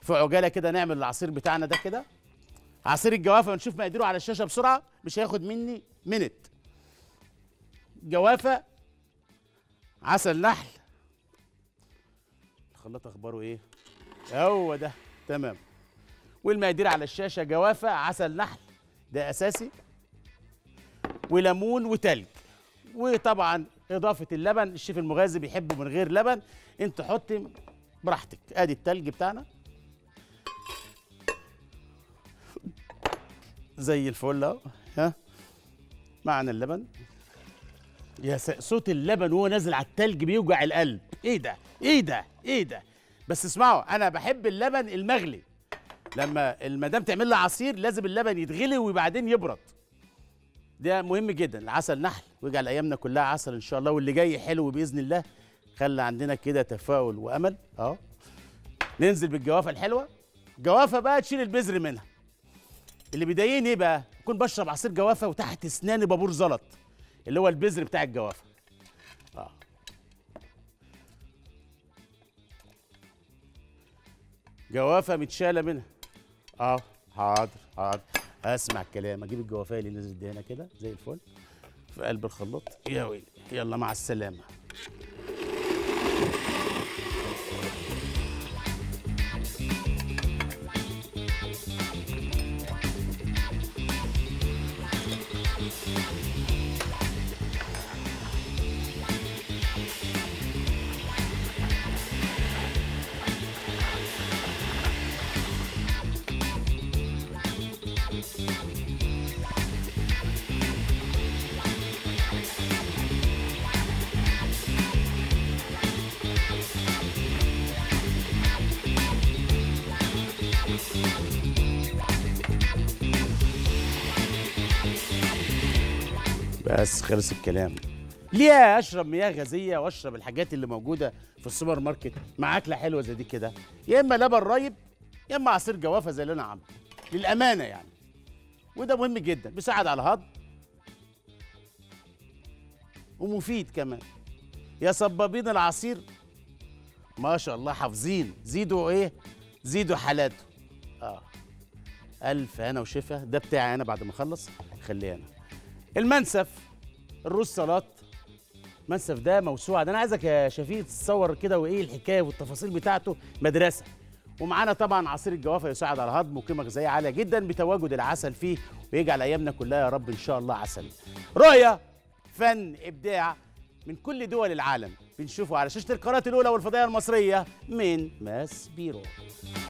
في عجاله كده نعمل العصير بتاعنا ده كده عصير الجوافه ونشوف مقاديره على الشاشه بسرعه مش هياخد مني منت جوافه عسل نحل الخلاط اخباره ايه هو ده تمام والمقادير على الشاشه جوافه عسل نحل ده اساسي وليمون وتلج وطبعا اضافه اللبن الشيف المغازي بيحبه من غير لبن انت حطي براحتك ادي التلج بتاعنا زي الفل اهو ها معنا اللبن يا س... صوت اللبن وهو نازل على التلج بيوجع القلب ايه ده ايه ده ايه ده بس اسمعوا انا بحب اللبن المغلي لما المدام تعمل لي عصير لازم اللبن يتغلي وبعدين يبرد ده مهم جدا العسل نحل ويجعل ايامنا كلها عسل ان شاء الله واللي جاي حلو باذن الله خلي عندنا كده تفاؤل وامل اهو ننزل بالجوافه الحلوه جوافه بقى تشيل البذر منها اللي بيضايقني ايه بقى اكون بشرب عصير جوافه وتحت اسناني بابور زلط اللي هو البذر بتاع الجوافه اه جوافه متشاله منها اه حاضر حاضر اسمع الكلام اجيب الجوافه اللي نزلت دي هنا كده زي الفل في قلب الخلاط يا ويلي يلا مع السلامه بس خلص الكلام ليه اشرب مياه غازيه واشرب الحاجات اللي موجوده في السوبر ماركت مع اكله حلوه زي دي كده يا اما لبن رايب يا اما عصير جوافه زي اللي انا عامله للامانه يعني وده مهم جدا بيساعد على الهضم ومفيد كمان يا صبابين العصير ما شاء الله حافظين زيدوا ايه زيدوا حالاته اه الف هنا وشفا ده بتاعي انا بعد ما اخلص خليه انا المنسف الرز سلطات المنسف ده موسوعه ده انا عايزك يا شفيق تتصور كده وايه الحكايه والتفاصيل بتاعته مدرسه ومعانا طبعا عصير الجوافه يساعد على الهضم وقيمه غذائيه عاليه جدا بتواجد العسل فيه ويجعل ايامنا كلها يا رب ان شاء الله عسل رؤيه فن ابداع من كل دول العالم بنشوفه على شاشه القناه الاولى والفضائيه المصريه من ماس بيرو